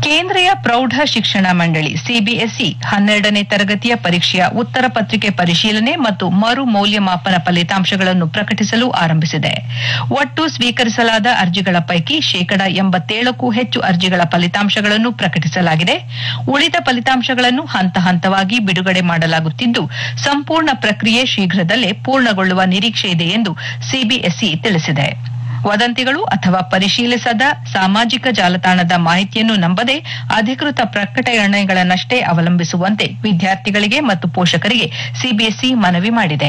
ಕೇಂದ್ರೀಯ ಪ್ರೌಢ ಶಿಕ್ಷಣ ಮಂಡಳಿ ಸಿಬಿಎಸ್ಇ ಹನ್ನೆರಡನೇ ತರಗತಿಯ ಪರೀಕ್ಷೆಯ ಉತ್ತರ ಪತ್ರಿಕೆ ಪರಿಶೀಲನೆ ಮತ್ತು ಮರು ಮೌಲ್ಯಮಾಪನ ಫಲಿತಾಂಶಗಳನ್ನು ಪ್ರಕಟಿಸಲು ಆರಂಭಿಸಿದೆ ಒಟ್ಟು ಸ್ವೀಕರಿಸಲಾದ ಅರ್ಜಿಗಳ ಪೈಕಿ ಶೇಕಡಾ ಎಂಬತ್ತೇಳಕ್ಕೂ ಹೆಚ್ಚು ಅರ್ಜಿಗಳ ಫಲಿತಾಂಶಗಳನ್ನು ಪ್ರಕಟಿಸಲಾಗಿದೆ ಉಳಿದ ಫಲಿತಾಂಶಗಳನ್ನು ಹಂತ ಹಂತವಾಗಿ ಬಿಡುಗಡೆ ಮಾಡಲಾಗುತ್ತಿದ್ದು ಸಂಪೂರ್ಣ ಪ್ರಕ್ರಿಯೆ ಶೀಘ್ರದಲ್ಲೇ ಪೂರ್ಣಗೊಳ್ಳುವ ನಿರೀಕ್ಷೆ ಇದೆ ಎಂದು ಸಿಬಿಎಸ್ಇ ತಿಳಿಸಿದೆ ವದಂತಿಗಳು ಅಥವಾ ಪರಿಶೀಲಿಸದ ಸಾಮಾಜಿಕ ಜಾಲತಾಣದ ಮಾಹಿತಿಯನ್ನು ನಂಬದೆ ಅಧಿಕೃತ ಪ್ರಕಟಣೆಗಳನ್ನಷ್ಟೇ ಅವಲಂಬಿಸುವಂತೆ ವಿದ್ಯಾರ್ಥಿಗಳಿಗೆ ಮತ್ತು ಪೋಷಕರಿಗೆ ಸಿಬಿಎಸ್ಇ ಮನವಿ ಮಾಡಿದೆ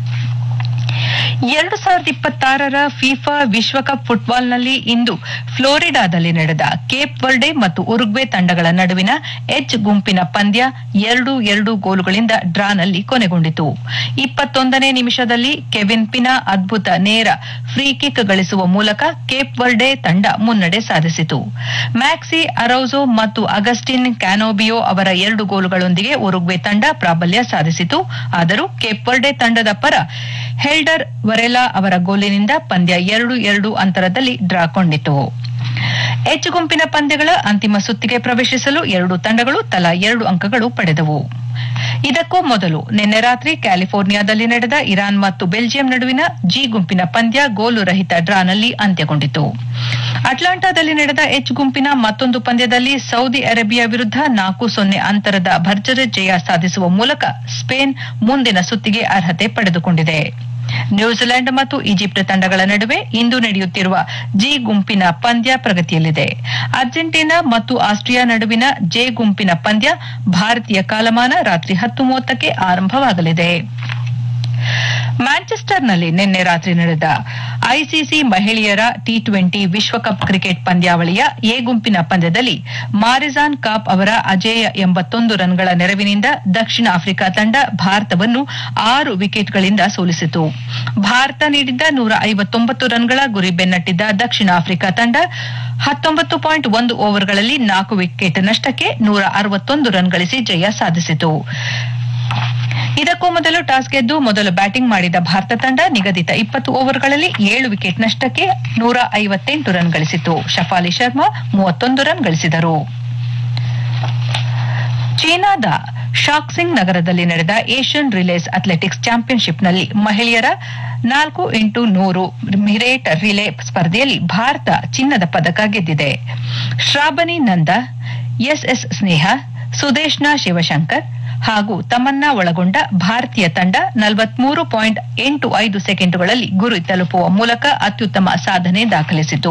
ಎರಡು ಸಾವಿರದ ಇಪ್ಪತ್ತಾರರ ಫಿಫಾ ವಿಶ್ವಕಪ್ ಫುಟ್ಬಾಲ್ನಲ್ಲಿ ಇಂದು ಫ್ಲೋರಿಡಾದಲ್ಲಿ ನಡೆದ ಕೇಪ್ ವರ್ಡೆ ಮತ್ತು ಉರುಗ್ವೆ ತಂಡಗಳ ನಡುವಿನ ಎಚ್ ಗುಂಪಿನ ಪಂದ್ಯ ಎರಡು ಎರಡು ಗೋಲುಗಳಿಂದ ಡ್ರಾನಲ್ಲಿ ಕೊನೆಗೊಂಡಿತು ಇಪ್ಪತ್ತೊಂದನೇ ನಿಮಿಷದಲ್ಲಿ ಕೆವಿನ್ ಪಿನ ಅದ್ಭುತ ನೇರ ಫ್ರೀ ಕಿಕ್ ಗಳಿಸುವ ಮೂಲಕ ಕೇಪ್ ವರ್ಡೆ ತಂಡ ಮುನ್ನಡೆ ಸಾಧಿಸಿತು ಮ್ಯಾಕ್ಸಿ ಅರೌಜೋ ಮತ್ತು ಅಗಸ್ಟಿನ್ ಕ್ಯಾನೋಬಿಯೋ ಅವರ ಎರಡು ಗೋಲುಗಳೊಂದಿಗೆ ಉರುಗ್ವೆ ತಂಡ ಪ್ರಾಬಲ್ಯ ಸಾಧಿಸಿತು ಆದರೂ ಕೇಪ್ ವರ್ಡೆ ತಂಡದ ಪರ ಹೆಲ್ಡರ್ ವರೆಲಾ ಅವರ ಗೋಲಿನಿಂದ ಪಂದ್ಯ ಎರಡು ಎರಡು ಅಂತರದಲ್ಲಿ ಡ್ರಾ ಕೊಂಡಿತು ಎಚ್ ಗುಂಪಿನ ಪಂದ್ಯಗಳ ಅಂತಿಮ ಸುತ್ತಿಗೆ ಪ್ರವೇಶಿಸಲು ಎರಡು ತಂಡಗಳು ತಲಾ ಎರಡು ಅಂಕಗಳು ಪಡೆದವು ಇದಕ್ಕೂ ಮೊದಲು ನಿನ್ನೆ ರಾತ್ರಿ ಕ್ಯಾಲಿಫೋರ್ನಿಯಾದಲ್ಲಿ ನಡೆದ ಇರಾನ್ ಮತ್ತು ಬೆಲ್ಜಿಯಂ ನಡುವಿನ ಜಿ ಗುಂಪಿನ ಪಂದ್ಯ ಗೋಲು ರಹಿತ ಡ್ರಾನಲ್ಲಿ ಅಂತ್ಯಗೊಂಡಿತು ಅಟ್ಲಾಂಟಾದಲ್ಲಿ ನಡೆದ ಎಚ್ ಗುಂಪಿನ ಮತ್ತೊಂದು ಪಂದ್ಯದಲ್ಲಿ ಸೌದಿ ಅರೇಬಿಯಾ ವಿರುದ್ಧ ನಾಲ್ಕು ಸೊನ್ನೆ ಅಂತರದ ಭರ್ಜರಿ ಜಯ ಸಾಧಿಸುವ ಮೂಲಕ ಸ್ಪೇನ್ ಮುಂದಿನ ಸುತ್ತಿಗೆ ಅರ್ಹತೆ ಪಡೆದುಕೊಂಡಿದೆ ನ್ಯೂಜಿಲೆಂಡ್ ಮತ್ತು ಈಜಿಪ್ಟ್ ತಂಡಗಳ ನಡುವೆ ಇಂದು ನಡೆಯುತ್ತಿರುವ ಜಿ ಗುಂಪಿನ ಪಂದ್ಯ ಪ್ರಗತಿಯಲ್ಲಿದೆ ಅರ್ಜೆಂಟೀನಾ ಮತ್ತು ಆಸ್ಟ್ರಿಯಾ ನಡುವಿನ ಜೆ ಗುಂಪಿನ ಪಂದ್ಯ ಭಾರತೀಯ ಕಾಲಮಾನ ರಾತ್ರಿ ಹತ್ತು ಮೂವತ್ತಕ್ಕೆ ಆರಂಭವಾಗಲಿದೆ ಮ್ಯಾಂಚೆಸ್ಟರ್ನಲ್ಲಿ ನಿನ್ನೆ ರಾತ್ರಿ ನಡೆದ ಐಸಿಸಿ ಮಹಿಳೆಯರ ಟಿ ಟ್ವೆಂಟಿ ವಿಶ್ವಕಪ್ ಕ್ರಿಕೆಟ್ ಪಂದ್ಯಾವಳಿಯ ಎ ಗುಂಪಿನ ಪಂದ್ಯದಲ್ಲಿ ಮಾರಿಜಾನ್ ಕಾಪ್ ಅವರ ಅಜೇಯ ಎಂಬತ್ತೊಂದು ರನ್ಗಳ ನೆರವಿನಿಂದ ದಕ್ಷಿಣ ಆಫ್ರಿಕಾ ತಂಡ ಭಾರತವನ್ನು ಆರು ವಿಕೆಟ್ಗಳಿಂದ ಸೋಲಿಸಿತು ಭಾರತ ನೀಡಿದ್ದ ನೂರ ಐವತ್ತೊಂಬತ್ತು ರನ್ಗಳ ಗುರಿ ಬೆನ್ನಟ್ಟಿದ್ದ ದಕ್ಷಿಣ ಆಫ್ರಿಕಾ ತಂಡ ಹತ್ತೊಂಬತ್ತು ಪಾಯಿಂಟ್ ಒಂದು ಓವರ್ಗಳಲ್ಲಿ ನಾಲ್ಕು ವಿಕೆಟ್ ನಷ್ಟಕ್ಕೆ ನೂರ ಅರವತ್ತೊಂದು ರನ್ ಗಳಿಸಿ ಜಯ ಸಾಧಿಸಿತು ಇದಕ್ಕೂ ಮೊದಲು ಟಾಸ್ ಗೆದ್ದು ಮೊದಲು ಬ್ಯಾಟಿಂಗ್ ಮಾಡಿದ ಭಾರತ ತಂಡ ನಿಗದಿತ ಇಪ್ಪತ್ತು ಓವರ್ಗಳಲ್ಲಿ ಏಳು ವಿಕೆಟ್ ನಷ್ಟಕ್ಕೆ ನೂರ ಐವತ್ತೆಂಟು ರನ್ ಗಳಿಸಿತು ಶಫಾಲಿ ಶರ್ಮಾ ಮೂವತ್ತೊಂದು ರನ್ ಗಳಿಸಿದರು ಚೀನಾದ ಶಾಕ್ಸಿಂಗ್ ನಗರದಲ್ಲಿ ನಡೆದ ಏಷ್ಯನ್ ರಿಲೇಸ್ ಅಥ್ಲೆಟಿಕ್ಸ್ ಚಾಂಪಿಯನ್ಶಿಪ್ನಲ್ಲಿ ಮಹಿಳೆಯರ ನಾಲ್ಕು ಇಂಟು ನೂರು ಮಿರೇಟ್ ರಿಲೇ ಸ್ಪರ್ಧೆಯಲ್ಲಿ ಭಾರತ ಚಿನ್ನದ ಪದಕ ಗೆದ್ದಿದೆ ಶ್ರಾಬನಿ ನಂದ ಎಸ್ಎಸ್ ಸ್ನೇಹ ಸುದೇಶ್ನಾ ಶಿವಶಂಕರ್ ಹಾಗೂ ತಮನ್ನಾ ಒಳಗೊಂಡ ಭಾರತೀಯ ತಂಡ ನಲವತ್ಮೂರು ಪಾಯಿಂಟ್ ಎಂಟು ಐದು ಸೆಕೆಂಡುಗಳಲ್ಲಿ ಗುರಿ ತಲುಪುವ ಮೂಲಕ ಅತ್ಯುತ್ತಮ ಸಾಧನೆ ದಾಖಲಿಸಿತು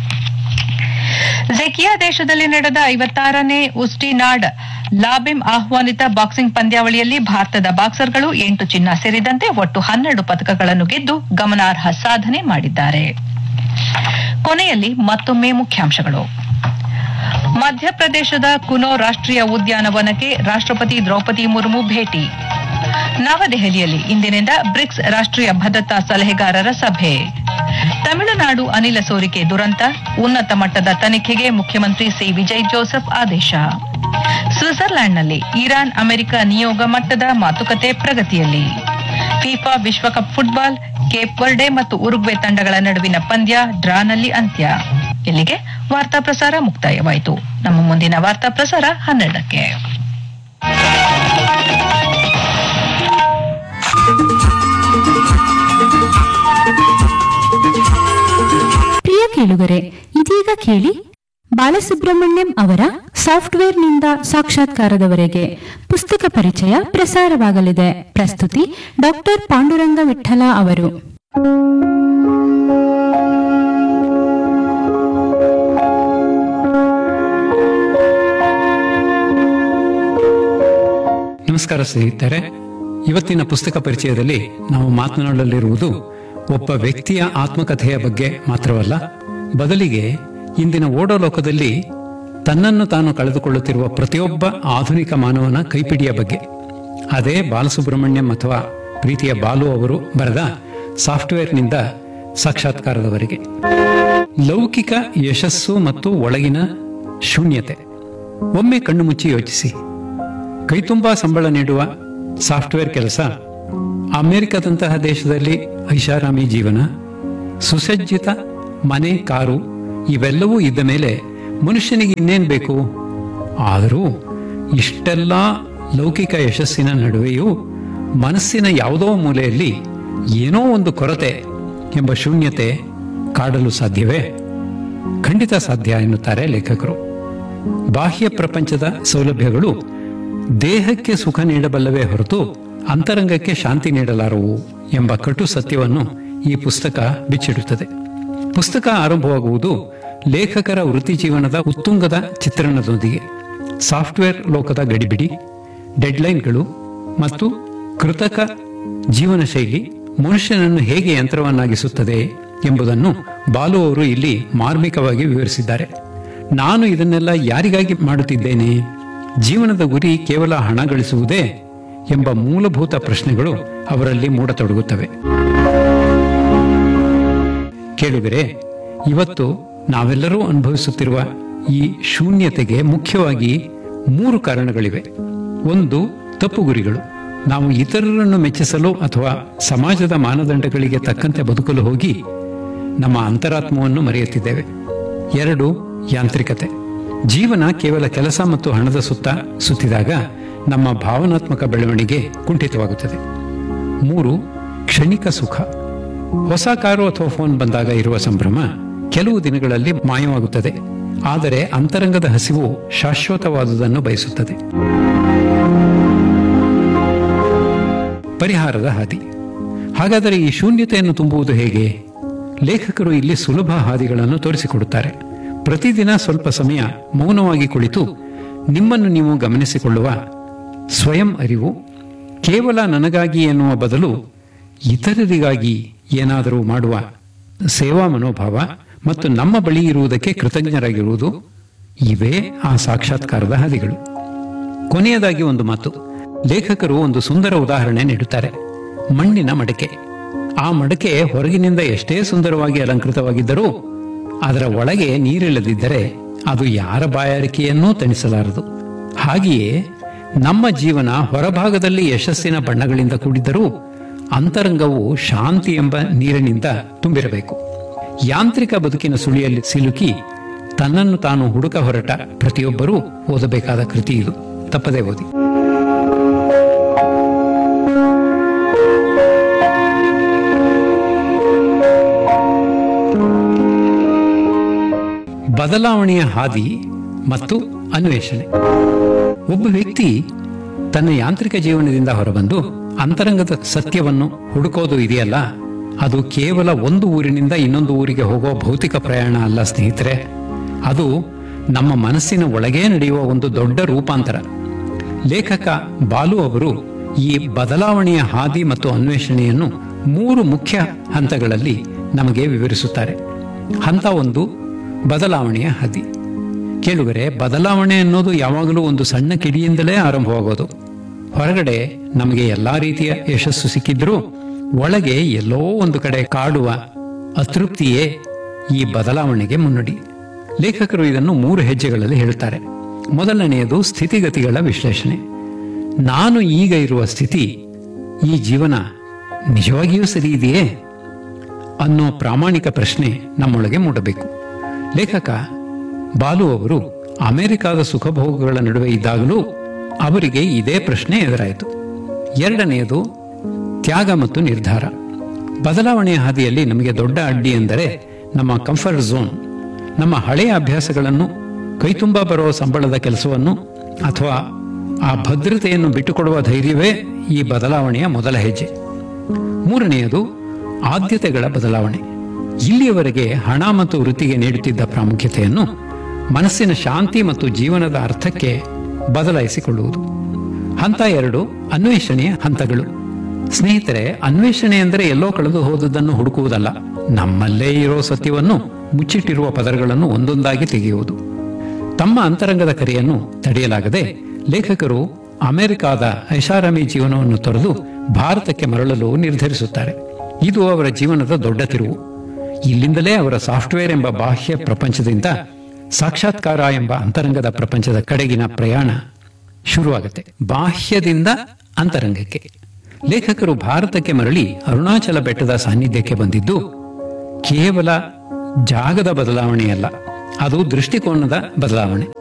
ಝೆಕಿಯಾ ದೇಶದಲ್ಲಿ ನಡೆದ ಐವತ್ತಾರನೇ ಉಸ್ಟಿನಾಡ್ ಲಾಬಿಮ್ ಆಹ್ವಾನಿತ ಬಾಕ್ಸಿಂಗ್ ಪಂದ್ಯಾವಳಿಯಲ್ಲಿ ಭಾರತದ ಬಾಕ್ಸರ್ಗಳು ಎಂಟು ಚಿನ್ನ ಸೇರಿದಂತೆ ಒಟ್ಟು ಹನ್ನೆರಡು ಪದಕಗಳನ್ನು ಗೆದ್ದು ಗಮನಾರ್ಹ ಸಾಧನೆ ಮಾಡಿದ್ದಾರೆ ಕೊನೆಯಲ್ಲಿ ಮತ್ತೊಮ್ಮೆ ಮುಖ್ಯಾಂಶಗಳು ಮಧ್ಯಪ್ರದೇಶದ ಕುನೋ ರಾಷ್ಟ್ರೀಯ ಉದ್ಯಾನವನಕ್ಕೆ ರಾಷ್ಟ್ರಪತಿ ದ್ರೌಪದಿ ಮುರ್ಮು ಭೇಟಿ ನವದೆಹಲಿಯಲ್ಲಿ ಇಂದಿನಿಂದ ಬ್ರಿಕ್ಸ್ ರಾಷ್ಟ್ರೀಯ ಭದ್ರತಾ ಸಲಹೆಗಾರರ ಸಭೆ ತಮಿಳುನಾಡು ಅನಿಲ ಸೋರಿಕೆ ದುರಂತ ಉನ್ನತ ಮಟ್ಟದ ತನಿಖೆಗೆ ಮುಖ್ಯಮಂತ್ರಿ ಸಿ ವಿಜಯ್ ಜೋಸೆಫ್ ಆದೇಶ ಸ್ವಿಟ್ಜರ್ಲ್ಯಾಂಡ್ನಲ್ಲಿ ಇರಾನ್ ಅಮೆರಿಕ ನಿಯೋಗ ಮಟ್ಟದ ಮಾತುಕತೆ ಪ್ರಗತಿಯಲ್ಲಿ ಫಿಫಾ ವಿಶ್ವಕಪ್ ಫುಟ್ಬಾಲ್ ಕೇಪ್ ವರ್ಡೆ ಮತ್ತು ಉರುಗ್ವೆ ತಂಡಗಳ ನಡುವಿನ ಪಂದ್ಯ ಡ್ರಾನಲ್ಲಿ ಅಂತ್ಯ ಇಲ್ಲಿಗೆ ವಾರ್ತಾ ಪ್ರಸಾರ ಮುಕ್ತಾಯವಾಯಿತು ನಮ್ಮ ಮುಂದಿನ ವಾರ್ತಾ ಪ್ರಸಾರ ಹನ್ನೆರಡಕ್ಕೆ ಪ್ರಿಯ ಕೇಳುಗರೆ ಇದೀಗ ಕೇಳಿ ಬಾಲಸುಬ್ರಹ್ಮಣ್ಯಂ ಅವರ ಸಾಫ್ಟ್ವೇರ್ನಿಂದ ಸಾಕ್ಷಾತ್ಕಾರದವರೆಗೆ ಪುಸ್ತಕ ಪರಿಚಯ ಪ್ರಸಾರವಾಗಲಿದೆ ಪ್ರಸ್ತುತಿ ಡಾಕ್ಟರ್ ಪಾಂಡುರಂಗ ವಿಠಲ ಅವರು ನಮಸ್ಕಾರ ಸ್ನೇಹಿತರೆ ಇವತ್ತಿನ ಪುಸ್ತಕ ಪರಿಚಯದಲ್ಲಿ ನಾವು ಮಾತನಾಡಲಿರುವುದು ಒಬ್ಬ ವ್ಯಕ್ತಿಯ ಆತ್ಮಕಥೆಯ ಬಗ್ಗೆ ಮಾತ್ರವಲ್ಲ ಬದಲಿಗೆ ಇಂದಿನ ಓಡೋ ಲೋಕದಲ್ಲಿ ತನ್ನನ್ನು ತಾನು ಕಳೆದುಕೊಳ್ಳುತ್ತಿರುವ ಪ್ರತಿಯೊಬ್ಬ ಆಧುನಿಕ ಮಾನವನ ಕೈಪಿಡಿಯ ಬಗ್ಗೆ ಅದೇ ಬಾಲಸುಬ್ರಹ್ಮಣ್ಯಂ ಅಥವಾ ಪ್ರೀತಿಯ ಬಾಲು ಅವರು ಬರೆದ ಸಾಫ್ಟ್ವೇರ್ನಿಂದ ಸಾಕ್ಷಾತ್ಕಾರದವರೆಗೆ ಲೌಕಿಕ ಯಶಸ್ಸು ಮತ್ತು ಒಳಗಿನ ಶೂನ್ಯತೆ ಒಮ್ಮೆ ಕಣ್ಣು ಮುಚ್ಚಿ ಯೋಚಿಸಿ ಕೈತುಂಬಾ ಸಂಬಳ ನೀಡುವ ಸಾಫ್ಟ್ವೇರ್ ಕೆಲಸ ಅಮೆರಿಕದಂತಹ ದೇಶದಲ್ಲಿ ಐಷಾರಾಮಿ ಜೀವನ ಸುಸಜ್ಜಿತ ಮನೆ ಕಾರು ಇವೆಲ್ಲವೂ ಇದ್ದ ಮೇಲೆ ಮನುಷ್ಯನಿಗೆ ಇನ್ನೇನ್ ಬೇಕು ಆದರೂ ಇಷ್ಟೆಲ್ಲ ಲೌಕಿಕ ಯಶಸ್ಸಿನ ನಡುವೆಯೂ ಮನಸ್ಸಿನ ಯಾವುದೋ ಮೂಲೆಯಲ್ಲಿ ಏನೋ ಒಂದು ಕೊರತೆ ಎಂಬ ಶೂನ್ಯತೆ ಕಾಡಲು ಸಾಧ್ಯವೇ ಖಂಡಿತ ಸಾಧ್ಯ ಎನ್ನುತ್ತಾರೆ ಲೇಖಕರು ಬಾಹ್ಯ ಪ್ರಪಂಚದ ಸೌಲಭ್ಯಗಳು ದೇಹಕ್ಕೆ ಸುಖ ನೀಡಬಲ್ಲವೇ ಹೊರತು ಅಂತರಂಗಕ್ಕೆ ಶಾಂತಿ ನೀಡಲಾರವು ಎಂಬ ಕಟು ಸತ್ಯವನ್ನು ಈ ಪುಸ್ತಕ ಬಿಚ್ಚಿಡುತ್ತದೆ ಪುಸ್ತಕ ಆರಂಭವಾಗುವುದು ಲೇಖಕರ ವೃತ್ತಿ ಜೀವನದ ಉತ್ತುಂಗದ ಚಿತ್ರಣದೊಂದಿಗೆ ಸಾಫ್ಟ್ವೇರ್ ಲೋಕದ ಗಡಿಬಿಡಿ ಡೆಡ್ಲೈನ್ಗಳು ಮತ್ತು ಕೃತಕ ಜೀವನ ಶೈಲಿ ಮನುಷ್ಯನನ್ನು ಹೇಗೆ ಯಂತ್ರವನ್ನಾಗಿಸುತ್ತದೆ ಎಂಬುದನ್ನು ಬಾಲು ಅವರು ಇಲ್ಲಿ ಮಾರ್ಮಿಕವಾಗಿ ವಿವರಿಸಿದ್ದಾರೆ ನಾನು ಇದನ್ನೆಲ್ಲ ಯಾರಿಗಾಗಿ ಮಾಡುತ್ತಿದ್ದೇನೆ ಜೀವನದ ಗುರಿ ಕೇವಲ ಹಣ ಗಳಿಸುವುದೇ ಎಂಬ ಮೂಲಭೂತ ಪ್ರಶ್ನೆಗಳು ಅವರಲ್ಲಿ ಮೂಡತೊಡಗುತ್ತವೆ ಕೇಳುಗರೆ ಇವತ್ತು ನಾವೆಲ್ಲರೂ ಅನುಭವಿಸುತ್ತಿರುವ ಈ ಶೂನ್ಯತೆಗೆ ಮುಖ್ಯವಾಗಿ ಮೂರು ಕಾರಣಗಳಿವೆ ಒಂದು ತಪ್ಪು ಗುರಿಗಳು ನಾವು ಇತರರನ್ನು ಮೆಚ್ಚಿಸಲು ಅಥವಾ ಸಮಾಜದ ಮಾನದಂಡಗಳಿಗೆ ತಕ್ಕಂತೆ ಬದುಕಲು ಹೋಗಿ ನಮ್ಮ ಅಂತರಾತ್ಮವನ್ನು ಮರೆಯುತ್ತಿದ್ದೇವೆ ಎರಡು ಯಾಂತ್ರಿಕತೆ ಜೀವನ ಕೇವಲ ಕೆಲಸ ಮತ್ತು ಹಣದ ಸುತ್ತ ಸುತ್ತಿದಾಗ ನಮ್ಮ ಭಾವನಾತ್ಮಕ ಬೆಳವಣಿಗೆ ಕುಂಠಿತವಾಗುತ್ತದೆ ಮೂರು ಕ್ಷಣಿಕ ಸುಖ ಹೊಸ ಕಾರು ಅಥವಾ ಫೋನ್ ಬಂದಾಗ ಇರುವ ಸಂಭ್ರಮ ಕೆಲವು ದಿನಗಳಲ್ಲಿ ಮಾಯವಾಗುತ್ತದೆ ಆದರೆ ಅಂತರಂಗದ ಹಸಿವು ಶಾಶ್ವತವಾದುದನ್ನು ಬಯಸುತ್ತದೆ ಪರಿಹಾರದ ಹಾದಿ ಹಾಗಾದರೆ ಈ ಶೂನ್ಯತೆಯನ್ನು ತುಂಬುವುದು ಹೇಗೆ ಲೇಖಕರು ಇಲ್ಲಿ ಸುಲಭ ಹಾದಿಗಳನ್ನು ತೋರಿಸಿಕೊಡುತ್ತಾರೆ ಪ್ರತಿದಿನ ಸ್ವಲ್ಪ ಸಮಯ ಮೌನವಾಗಿ ಕುಳಿತು ನಿಮ್ಮನ್ನು ನೀವು ಗಮನಿಸಿಕೊಳ್ಳುವ ಸ್ವಯಂ ಅರಿವು ಕೇವಲ ನನಗಾಗಿ ಎನ್ನುವ ಬದಲು ಇತರರಿಗಾಗಿ ಏನಾದರೂ ಮಾಡುವ ಸೇವಾ ಮನೋಭಾವ ಮತ್ತು ನಮ್ಮ ಬಳಿ ಇರುವುದಕ್ಕೆ ಕೃತಜ್ಞರಾಗಿರುವುದು ಇವೇ ಆ ಸಾಕ್ಷಾತ್ಕಾರದ ಹಾದಿಗಳು ಕೊನೆಯದಾಗಿ ಒಂದು ಮಾತು ಲೇಖಕರು ಒಂದು ಸುಂದರ ಉದಾಹರಣೆ ನೀಡುತ್ತಾರೆ ಮಣ್ಣಿನ ಮಡಕೆ ಆ ಮಡಕೆ ಹೊರಗಿನಿಂದ ಎಷ್ಟೇ ಸುಂದರವಾಗಿ ಅಲಂಕೃತವಾಗಿದ್ದರೂ ಅದರ ಒಳಗೆ ನೀರಿಲ್ಲದಿದ್ದರೆ ಅದು ಯಾರ ಬಾಯಾರಿಕೆಯನ್ನೂ ತಣಿಸಲಾರದು ಹಾಗೆಯೇ ನಮ್ಮ ಜೀವನ ಹೊರಭಾಗದಲ್ಲಿ ಯಶಸ್ಸಿನ ಬಣ್ಣಗಳಿಂದ ಕೂಡಿದ್ದರೂ ಅಂತರಂಗವು ಶಾಂತಿ ಎಂಬ ನೀರಿನಿಂದ ತುಂಬಿರಬೇಕು ಯಾಂತ್ರಿಕ ಬದುಕಿನ ಸುಳಿಯಲ್ಲಿ ಸಿಲುಕಿ ತನ್ನನ್ನು ತಾನು ಹುಡುಕ ಹೊರಟ ಪ್ರತಿಯೊಬ್ಬರೂ ಓದಬೇಕಾದ ಕೃತಿ ಇದು ತಪ್ಪದೇ ಓದಿ ಬದಲಾವಣೆಯ ಹಾದಿ ಮತ್ತು ಅನ್ವೇಷಣೆ ಒಬ್ಬ ವ್ಯಕ್ತಿ ತನ್ನ ಯಾಂತ್ರಿಕ ಜೀವನದಿಂದ ಹೊರಬಂದು ಅಂತರಂಗದ ಸತ್ಯವನ್ನು ಹುಡುಕೋದು ಇದೆಯಲ್ಲ ಅದು ಕೇವಲ ಒಂದು ಊರಿನಿಂದ ಇನ್ನೊಂದು ಊರಿಗೆ ಹೋಗೋ ಭೌತಿಕ ಪ್ರಯಾಣ ಅಲ್ಲ ಸ್ನೇಹಿತರೆ ಅದು ನಮ್ಮ ಮನಸ್ಸಿನ ಒಳಗೇ ನಡೆಯುವ ಒಂದು ದೊಡ್ಡ ರೂಪಾಂತರ ಲೇಖಕ ಬಾಲು ಅವರು ಈ ಬದಲಾವಣೆಯ ಹಾದಿ ಮತ್ತು ಅನ್ವೇಷಣೆಯನ್ನು ಮೂರು ಮುಖ್ಯ ಹಂತಗಳಲ್ಲಿ ನಮಗೆ ವಿವರಿಸುತ್ತಾರೆ ಹಂತ ಒಂದು ಬದಲಾವಣೆಯ ಹಾದಿ ಕೇಳುಗರೆ ಬದಲಾವಣೆ ಅನ್ನೋದು ಯಾವಾಗಲೂ ಒಂದು ಸಣ್ಣ ಕಿಡಿಯಿಂದಲೇ ಆರಂಭವಾಗೋದು ಹೊರಗಡೆ ನಮಗೆ ಎಲ್ಲಾ ರೀತಿಯ ಯಶಸ್ಸು ಸಿಕ್ಕಿದ್ರೂ ಒಳಗೆ ಎಲ್ಲೋ ಒಂದು ಕಡೆ ಕಾಡುವ ಅತೃಪ್ತಿಯೇ ಈ ಬದಲಾವಣೆಗೆ ಮುನ್ನುಡಿ ಲೇಖಕರು ಇದನ್ನು ಮೂರು ಹೆಜ್ಜೆಗಳಲ್ಲಿ ಹೇಳುತ್ತಾರೆ ಮೊದಲನೆಯದು ಸ್ಥಿತಿಗತಿಗಳ ವಿಶ್ಲೇಷಣೆ ನಾನು ಈಗ ಇರುವ ಸ್ಥಿತಿ ಈ ಜೀವನ ನಿಜವಾಗಿಯೂ ಸರಿ ಇದೆಯೇ ಅನ್ನೋ ಪ್ರಾಮಾಣಿಕ ಪ್ರಶ್ನೆ ನಮ್ಮೊಳಗೆ ಮೂಡಬೇಕು ಲೇಖಕ ಬಾಲು ಅವರು ಅಮೆರಿಕಾದ ಸುಖಭೋಗಗಳ ನಡುವೆ ಇದ್ದಾಗಲೂ ಅವರಿಗೆ ಇದೇ ಪ್ರಶ್ನೆ ಎದುರಾಯಿತು ಎರಡನೆಯದು ತ್ಯಾಗ ಮತ್ತು ನಿರ್ಧಾರ ಬದಲಾವಣೆಯ ಹಾದಿಯಲ್ಲಿ ನಮಗೆ ದೊಡ್ಡ ಅಡ್ಡಿ ಎಂದರೆ ನಮ್ಮ ಕಂಫರ್ಟ್ ಝೋನ್ ನಮ್ಮ ಹಳೆಯ ಅಭ್ಯಾಸಗಳನ್ನು ಕೈತುಂಬ ಬರುವ ಸಂಬಳದ ಕೆಲಸವನ್ನು ಅಥವಾ ಆ ಭದ್ರತೆಯನ್ನು ಬಿಟ್ಟುಕೊಡುವ ಧೈರ್ಯವೇ ಈ ಬದಲಾವಣೆಯ ಮೊದಲ ಹೆಜ್ಜೆ ಮೂರನೆಯದು ಆದ್ಯತೆಗಳ ಬದಲಾವಣೆ ಇಲ್ಲಿಯವರೆಗೆ ಹಣ ಮತ್ತು ವೃತ್ತಿಗೆ ನೀಡುತ್ತಿದ್ದ ಪ್ರಾಮುಖ್ಯತೆಯನ್ನು ಮನಸ್ಸಿನ ಶಾಂತಿ ಮತ್ತು ಜೀವನದ ಅರ್ಥಕ್ಕೆ ಬದಲಾಯಿಸಿಕೊಳ್ಳುವುದು ಹಂತ ಎರಡು ಅನ್ವೇಷಣೆಯ ಹಂತಗಳು ಸ್ನೇಹಿತರೆ ಅನ್ವೇಷಣೆ ಎಂದರೆ ಎಲ್ಲೋ ಕಳೆದು ಹೋದದ್ದನ್ನು ಹುಡುಕುವುದಲ್ಲ ನಮ್ಮಲ್ಲೇ ಇರೋ ಸತ್ಯವನ್ನು ಮುಚ್ಚಿಟ್ಟಿರುವ ಪದರಗಳನ್ನು ಒಂದೊಂದಾಗಿ ತೆಗೆಯುವುದು ತಮ್ಮ ಅಂತರಂಗದ ಕರೆಯನ್ನು ತಡೆಯಲಾಗದೆ ಲೇಖಕರು ಅಮೆರಿಕಾದ ಐಷಾರಾಮಿ ಜೀವನವನ್ನು ತೊರೆದು ಭಾರತಕ್ಕೆ ಮರಳಲು ನಿರ್ಧರಿಸುತ್ತಾರೆ ಇದು ಅವರ ಜೀವನದ ದೊಡ್ಡ ತಿರುವು ಇಲ್ಲಿಂದಲೇ ಅವರ ಸಾಫ್ಟ್ವೇರ್ ಎಂಬ ಬಾಹ್ಯ ಪ್ರಪಂಚದಿಂದ ಸಾಕ್ಷಾತ್ಕಾರ ಎಂಬ ಅಂತರಂಗದ ಪ್ರಪಂಚದ ಕಡೆಗಿನ ಪ್ರಯಾಣ ಶುರುವಾಗುತ್ತೆ ಬಾಹ್ಯದಿಂದ ಅಂತರಂಗಕ್ಕೆ ಲೇಖಕರು ಭಾರತಕ್ಕೆ ಮರಳಿ ಅರುಣಾಚಲ ಬೆಟ್ಟದ ಸಾನ್ನಿಧ್ಯಕ್ಕೆ ಬಂದಿದ್ದು ಕೇವಲ ಜಾಗದ ಬದಲಾವಣೆಯಲ್ಲ ಅದು ದೃಷ್ಟಿಕೋನದ ಬದಲಾವಣೆ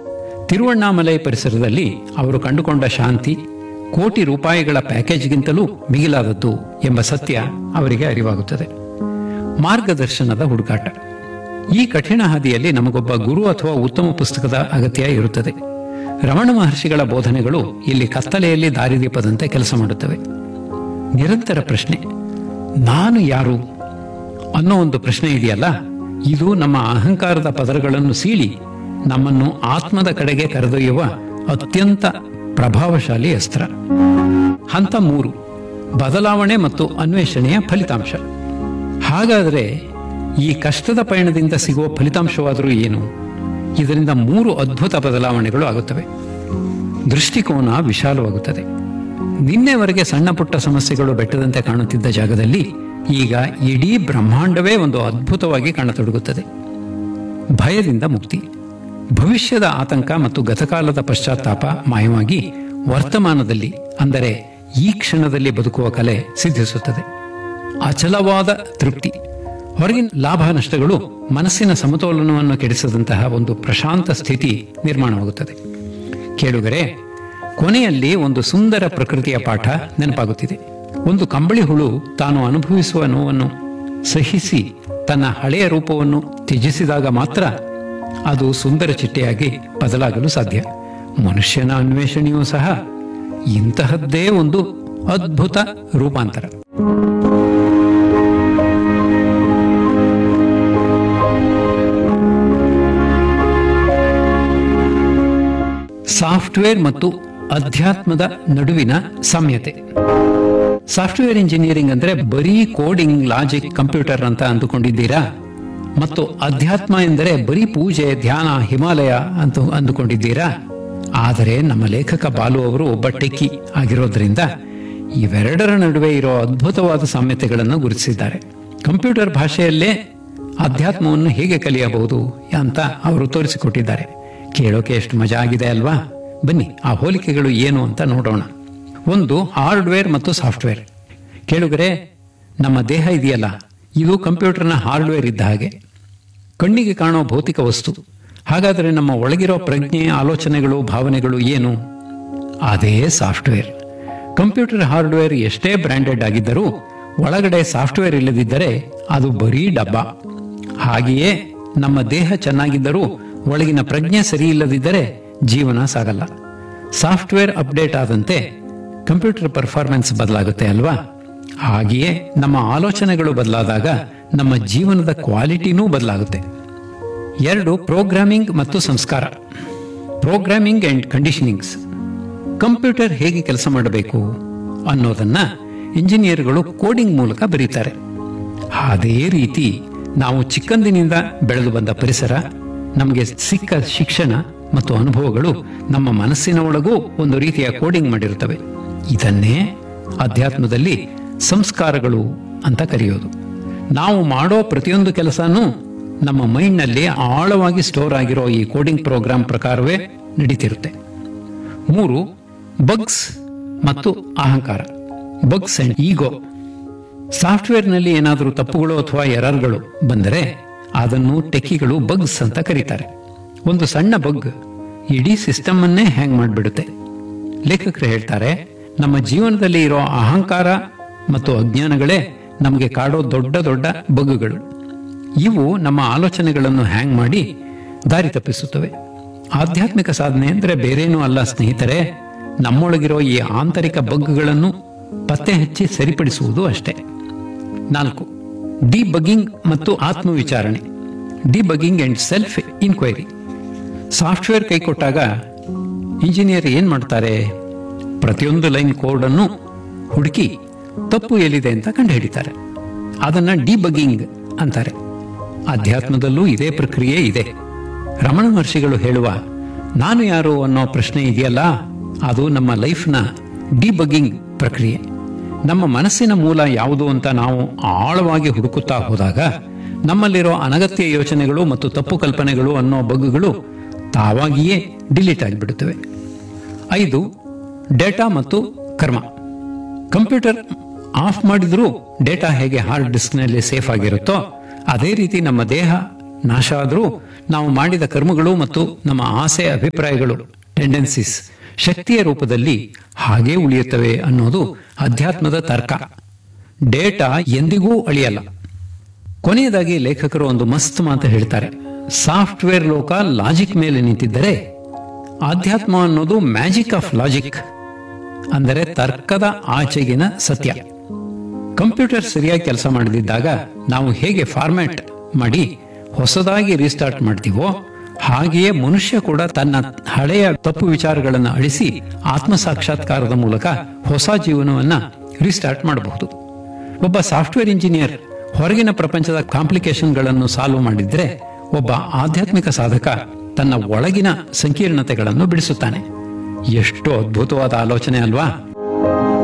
ತಿರುವಣ್ಣಾಮಲೈ ಪರಿಸರದಲ್ಲಿ ಅವರು ಕಂಡುಕೊಂಡ ಶಾಂತಿ ಕೋಟಿ ರೂಪಾಯಿಗಳ ಪ್ಯಾಕೇಜ್ಗಿಂತಲೂ ಮಿಗಿಲಾದದ್ದು ಎಂಬ ಸತ್ಯ ಅವರಿಗೆ ಅರಿವಾಗುತ್ತದೆ ಮಾರ್ಗದರ್ಶನದ ಹುಡುಕಾಟ ಈ ಕಠಿಣ ಹಾದಿಯಲ್ಲಿ ನಮಗೊಬ್ಬ ಗುರು ಅಥವಾ ಉತ್ತಮ ಪುಸ್ತಕದ ಅಗತ್ಯ ಇರುತ್ತದೆ ರಮಣ ಮಹರ್ಷಿಗಳ ಬೋಧನೆಗಳು ಇಲ್ಲಿ ಕತ್ತಲೆಯಲ್ಲಿ ದಾರಿದೀಪದಂತೆ ಕೆಲಸ ಮಾಡುತ್ತವೆ ನಿರಂತರ ಪ್ರಶ್ನೆ ನಾನು ಯಾರು ಅನ್ನೋ ಒಂದು ಪ್ರಶ್ನೆ ಇದೆಯಲ್ಲ ಇದು ನಮ್ಮ ಅಹಂಕಾರದ ಪದರಗಳನ್ನು ಸೀಳಿ ನಮ್ಮನ್ನು ಆತ್ಮದ ಕಡೆಗೆ ಕರೆದೊಯ್ಯುವ ಅತ್ಯಂತ ಪ್ರಭಾವಶಾಲಿ ಅಸ್ತ್ರ ಹಂತ ಮೂರು ಬದಲಾವಣೆ ಮತ್ತು ಅನ್ವೇಷಣೆಯ ಫಲಿತಾಂಶ ಹಾಗಾದರೆ ಈ ಕಷ್ಟದ ಪಯಣದಿಂದ ಸಿಗುವ ಫಲಿತಾಂಶವಾದರೂ ಏನು ಇದರಿಂದ ಮೂರು ಅದ್ಭುತ ಬದಲಾವಣೆಗಳು ಆಗುತ್ತವೆ ದೃಷ್ಟಿಕೋನ ವಿಶಾಲವಾಗುತ್ತದೆ ನಿನ್ನೆವರೆಗೆ ಸಣ್ಣ ಪುಟ್ಟ ಸಮಸ್ಯೆಗಳು ಬೆಟ್ಟದಂತೆ ಕಾಣುತ್ತಿದ್ದ ಜಾಗದಲ್ಲಿ ಈಗ ಇಡೀ ಬ್ರಹ್ಮಾಂಡವೇ ಒಂದು ಅದ್ಭುತವಾಗಿ ಕಾಣತೊಡಗುತ್ತದೆ ಭಯದಿಂದ ಮುಕ್ತಿ ಭವಿಷ್ಯದ ಆತಂಕ ಮತ್ತು ಗತಕಾಲದ ಪಶ್ಚಾತ್ತಾಪ ಮಾಯವಾಗಿ ವರ್ತಮಾನದಲ್ಲಿ ಅಂದರೆ ಈ ಕ್ಷಣದಲ್ಲಿ ಬದುಕುವ ಕಲೆ ಸಿದ್ಧಿಸುತ್ತದೆ ಅಚಲವಾದ ತೃಪ್ತಿ ಹೊರಗಿನ ಲಾಭ ನಷ್ಟಗಳು ಮನಸ್ಸಿನ ಸಮತೋಲನವನ್ನು ಕೆಡಿಸದಂತಹ ಒಂದು ಪ್ರಶಾಂತ ಸ್ಥಿತಿ ನಿರ್ಮಾಣವಾಗುತ್ತದೆ ಕೇಳುಗರೆ ಕೊನೆಯಲ್ಲಿ ಒಂದು ಸುಂದರ ಪ್ರಕೃತಿಯ ಪಾಠ ನೆನಪಾಗುತ್ತಿದೆ ಒಂದು ಕಂಬಳಿ ಹುಳು ತಾನು ಅನುಭವಿಸುವ ನೋವನ್ನು ಸಹಿಸಿ ತನ್ನ ಹಳೆಯ ರೂಪವನ್ನು ತ್ಯಜಿಸಿದಾಗ ಮಾತ್ರ ಅದು ಸುಂದರ ಚಿಟ್ಟೆಯಾಗಿ ಬದಲಾಗಲು ಸಾಧ್ಯ ಮನುಷ್ಯನ ಅನ್ವೇಷಣೆಯೂ ಸಹ ಇಂತಹದ್ದೇ ಒಂದು ಅದ್ಭುತ ರೂಪಾಂತರ ಸಾಫ್ಟ್ವೇರ್ ಮತ್ತು ಅಧ್ಯಾತ್ಮದ ನಡುವಿನ ಸಾಮ್ಯತೆ ಸಾಫ್ಟ್ವೇರ್ ಇಂಜಿನಿಯರಿಂಗ್ ಅಂದ್ರೆ ಬರೀ ಕೋಡಿಂಗ್ ಲಾಜಿಕ್ ಕಂಪ್ಯೂಟರ್ ಅಂತ ಅಂದುಕೊಂಡಿದ್ದೀರಾ ಮತ್ತು ಅಧ್ಯಾತ್ಮ ಎಂದರೆ ಬರೀ ಪೂಜೆ ಧ್ಯಾನ ಹಿಮಾಲಯ ಅಂತ ಅಂದುಕೊಂಡಿದ್ದೀರಾ ಆದರೆ ನಮ್ಮ ಲೇಖಕ ಬಾಲು ಅವರು ಒಬ್ಬ ಟೆಕ್ಕಿ ಆಗಿರೋದ್ರಿಂದ ಇವೆರಡರ ನಡುವೆ ಇರೋ ಅದ್ಭುತವಾದ ಸಾಮ್ಯತೆಗಳನ್ನು ಗುರುತಿಸಿದ್ದಾರೆ ಕಂಪ್ಯೂಟರ್ ಭಾಷೆಯಲ್ಲೇ ಅಧ್ಯಾತ್ಮವನ್ನು ಹೇಗೆ ಕಲಿಯಬಹುದು ಅಂತ ಅವರು ತೋರಿಸಿಕೊಟ್ಟಿದ್ದಾರೆ ಕೇಳೋಕೆ ಎಷ್ಟು ಮಜಾ ಆಗಿದೆ ಅಲ್ವಾ ಬನ್ನಿ ಆ ಹೋಲಿಕೆಗಳು ಏನು ಅಂತ ನೋಡೋಣ ಒಂದು ಹಾರ್ಡ್ವೇರ್ ಮತ್ತು ಸಾಫ್ಟ್ವೇರ್ ಕೇಳುಗರೆ ನಮ್ಮ ದೇಹ ಇದೆಯಲ್ಲ ಇದು ಕಂಪ್ಯೂಟರ್ನ ಹಾರ್ಡ್ವೇರ್ ಇದ್ದ ಹಾಗೆ ಕಣ್ಣಿಗೆ ಕಾಣೋ ಭೌತಿಕ ವಸ್ತು ಹಾಗಾದರೆ ನಮ್ಮ ಒಳಗಿರೋ ಪ್ರಜ್ಞೆ ಆಲೋಚನೆಗಳು ಭಾವನೆಗಳು ಏನು ಅದೇ ಸಾಫ್ಟ್ವೇರ್ ಕಂಪ್ಯೂಟರ್ ಹಾರ್ಡ್ವೇರ್ ಎಷ್ಟೇ ಬ್ರ್ಯಾಂಡೆಡ್ ಆಗಿದ್ದರೂ ಒಳಗಡೆ ಸಾಫ್ಟ್ವೇರ್ ಇಲ್ಲದಿದ್ದರೆ ಅದು ಬರೀ ಡಬ್ಬ ಹಾಗೆಯೇ ನಮ್ಮ ದೇಹ ಚೆನ್ನಾಗಿದ್ದರೂ ಒಳಗಿನ ಪ್ರಜ್ಞೆ ಸರಿ ಇಲ್ಲದಿದ್ದರೆ ಜೀವನ ಸಾಗಲ್ಲ ಸಾಫ್ಟ್ವೇರ್ ಅಪ್ಡೇಟ್ ಆದಂತೆ ಕಂಪ್ಯೂಟರ್ ಪರ್ಫಾರ್ಮೆನ್ಸ್ ಬದಲಾಗುತ್ತೆ ಅಲ್ವಾ ಹಾಗೆಯೇ ನಮ್ಮ ಆಲೋಚನೆಗಳು ಬದಲಾದಾಗ ನಮ್ಮ ಜೀವನದ ಕ್ವಾಲಿಟಿನೂ ಬದಲಾಗುತ್ತೆ ಎರಡು ಪ್ರೋಗ್ರಾಮಿಂಗ್ ಮತ್ತು ಸಂಸ್ಕಾರ ಪ್ರೋಗ್ರಾಮಿಂಗ್ ಅಂಡ್ ಕಂಡೀಷನಿಂಗ್ಸ್ ಕಂಪ್ಯೂಟರ್ ಹೇಗೆ ಕೆಲಸ ಮಾಡಬೇಕು ಅನ್ನೋದನ್ನ ಇಂಜಿನಿಯರ್ಗಳು ಕೋಡಿಂಗ್ ಮೂಲಕ ಬರೀತಾರೆ ಅದೇ ರೀತಿ ನಾವು ಚಿಕ್ಕಂದಿನಿಂದ ಬೆಳೆದು ಬಂದ ಪರಿಸರ ನಮಗೆ ಸಿಕ್ಕ ಶಿಕ್ಷಣ ಮತ್ತು ಅನುಭವಗಳು ನಮ್ಮ ಮನಸ್ಸಿನ ಒಳಗೂ ಒಂದು ರೀತಿಯ ಕೋಡಿಂಗ್ ಮಾಡಿರುತ್ತವೆ ಇದನ್ನೇ ಅಧ್ಯಾತ್ಮದಲ್ಲಿ ಸಂಸ್ಕಾರಗಳು ಅಂತ ಕರೆಯೋದು ನಾವು ಮಾಡೋ ಪ್ರತಿಯೊಂದು ಕೆಲಸನೂ ನಮ್ಮ ಮೈಂಡ್ನಲ್ಲಿ ಆಳವಾಗಿ ಸ್ಟೋರ್ ಆಗಿರೋ ಈ ಕೋಡಿಂಗ್ ಪ್ರೋಗ್ರಾಂ ಪ್ರಕಾರವೇ ನಡೀತಿರುತ್ತೆ ಮೂರು ಬಗ್ಸ್ ಮತ್ತು ಅಹಂಕಾರ ಬಗ್ಸ್ ಅಂಡ್ ಈಗೋ ಸಾಫ್ಟ್ವೇರ್ನಲ್ಲಿ ಏನಾದರೂ ತಪ್ಪುಗಳು ಅಥವಾ ಎರರ್ಗಳು ಬಂದರೆ ಅದನ್ನು ಟೆಕ್ಕಿಗಳು ಬಗ್ಸ್ ಅಂತ ಕರೀತಾರೆ ಒಂದು ಸಣ್ಣ ಬಗ್ ಇಡೀ ಸಿಸ್ಟಮ್ ಅನ್ನೇ ಹ್ಯಾಂಗ್ ಮಾಡಿಬಿಡುತ್ತೆ ಲೇಖಕರು ಹೇಳ್ತಾರೆ ನಮ್ಮ ಜೀವನದಲ್ಲಿ ಇರೋ ಅಹಂಕಾರ ಮತ್ತು ಅಜ್ಞಾನಗಳೇ ನಮಗೆ ಕಾಡೋ ದೊಡ್ಡ ದೊಡ್ಡ ಬಗ್ಗುಗಳು ಇವು ನಮ್ಮ ಆಲೋಚನೆಗಳನ್ನು ಹ್ಯಾಂಗ್ ಮಾಡಿ ದಾರಿ ತಪ್ಪಿಸುತ್ತವೆ ಆಧ್ಯಾತ್ಮಿಕ ಸಾಧನೆ ಅಂದ್ರೆ ಬೇರೇನೂ ಅಲ್ಲ ಸ್ನೇಹಿತರೆ ನಮ್ಮೊಳಗಿರೋ ಈ ಆಂತರಿಕ ಬಗ್ಗುಗಳನ್ನು ಪತ್ತೆ ಹಚ್ಚಿ ಸರಿಪಡಿಸುವುದು ಅಷ್ಟೇ ನಾಲ್ಕು ಡಿ ಬಗ್ಗಿಂಗ್ ಮತ್ತು ಆತ್ಮವಿಚಾರಣೆ debugging and self inquiry software ಕೈ ಕೊಟ್ಟಾಗ ಇಂಜಿನಿಯರ್ ಏನ್ ಮಾಡ್ತಾರೆ ಪ್ರತಿಯೊಂದು ಲೈನ್ ಕೋಡ್ ಅನ್ನು ಹುಡುಕಿ ತಪ್ಪು ಎಲ್ಲಿದೆ ಅಂತ ಕಂಡುಹಿಡಿತಾರೆ ಅದನ್ನ ಡಿ ಬಗ್ಗಿಂಗ್ ಅಂತಾರೆ ಅಧ್ಯಾತ್ಮದಲ್ಲೂ ಇದೇ ಪ್ರಕ್ರಿಯೆ ಇದೆ ರಮಣ ಮಹರ್ಷಿಗಳು ಹೇಳುವ ನಾನು ಯಾರು ಅನ್ನೋ ಪ್ರಶ್ನೆ ಇದೆಯಲ್ಲ ಅದು ನಮ್ಮ ಲೈಫ್ನ ಡಿಬಗ್ಗಿಂಗ್ ಪ್ರಕ್ರಿಯೆ ನಮ್ಮ ಮನಸ್ಸಿನ ಮೂಲ ಯಾವುದು ಅಂತ ನಾವು ಆಳವಾಗಿ ಹುಡುಕುತ್ತಾ ಹೋದಾಗ ನಮ್ಮಲ್ಲಿರೋ ಅನಗತ್ಯ ಯೋಚನೆಗಳು ಮತ್ತು ತಪ್ಪು ಕಲ್ಪನೆಗಳು ಅನ್ನೋ ಬಗ್ಗುಗಳು ತಾವಾಗಿಯೇ ಡಿಲೀಟ್ ಆಗಿಬಿಡುತ್ತವೆ ಐದು ಡೇಟಾ ಮತ್ತು ಕರ್ಮ ಕಂಪ್ಯೂಟರ್ ಆಫ್ ಮಾಡಿದ್ರೂ ಡೇಟಾ ಹೇಗೆ ಹಾರ್ಡ್ ಡಿಸ್ಕ್ನಲ್ಲಿ ಸೇಫ್ ಆಗಿರುತ್ತೋ ಅದೇ ರೀತಿ ನಮ್ಮ ದೇಹ ನಾಶ ಆದರೂ ನಾವು ಮಾಡಿದ ಕರ್ಮಗಳು ಮತ್ತು ನಮ್ಮ ಆಸೆ ಅಭಿಪ್ರಾಯಗಳು ಟೆಂಡೆನ್ಸೀಸ್ ಶಕ್ತಿಯ ರೂಪದಲ್ಲಿ ಹಾಗೇ ಉಳಿಯುತ್ತವೆ ಅನ್ನೋದು ಅಧ್ಯಾತ್ಮದ ತರ್ಕ ಡೇಟಾ ಎಂದಿಗೂ ಅಳಿಯಲ್ಲ ಕೊನೆಯದಾಗಿ ಲೇಖಕರು ಒಂದು ಮಸ್ತ್ ಮಾತು ಹೇಳ್ತಾರೆ ಸಾಫ್ಟ್ವೇರ್ ಲೋಕ ಲಾಜಿಕ್ ಮೇಲೆ ನಿಂತಿದ್ದರೆ ಆಧ್ಯಾತ್ಮ ಅನ್ನೋದು ಮ್ಯಾಜಿಕ್ ಆಫ್ ಲಾಜಿಕ್ ಅಂದರೆ ತರ್ಕದ ಆಚೆಗಿನ ಸತ್ಯ ಕಂಪ್ಯೂಟರ್ ಸರಿಯಾಗಿ ಕೆಲಸ ಮಾಡದಿದ್ದಾಗ ನಾವು ಹೇಗೆ ಫಾರ್ಮ್ಯಾಟ್ ಮಾಡಿ ಹೊಸದಾಗಿ ರೀಸ್ಟಾರ್ಟ್ ಮಾಡ್ತೀವೋ ಹಾಗೆಯೇ ಮನುಷ್ಯ ಕೂಡ ತನ್ನ ಹಳೆಯ ತಪ್ಪು ವಿಚಾರಗಳನ್ನು ಅಳಿಸಿ ಆತ್ಮ ಸಾಕ್ಷಾತ್ಕಾರದ ಮೂಲಕ ಹೊಸ ಜೀವನವನ್ನ ರೀಸ್ಟಾರ್ಟ್ ಮಾಡಬಹುದು ಒಬ್ಬ ಸಾಫ್ಟ್ವೇರ್ ಇಂಜಿನಿಯರ್ ಹೊರಗಿನ ಪ್ರಪಂಚದ ಕಾಂಪ್ಲಿಕೇಶನ್ಗಳನ್ನು ಸಾಲ್ವ್ ಮಾಡಿದ್ರೆ ಒಬ್ಬ ಆಧ್ಯಾತ್ಮಿಕ ಸಾಧಕ ತನ್ನ ಒಳಗಿನ ಸಂಕೀರ್ಣತೆಗಳನ್ನು ಬಿಡಿಸುತ್ತಾನೆ ಎಷ್ಟು ಅದ್ಭುತವಾದ ಆಲೋಚನೆ ಅಲ್ವಾ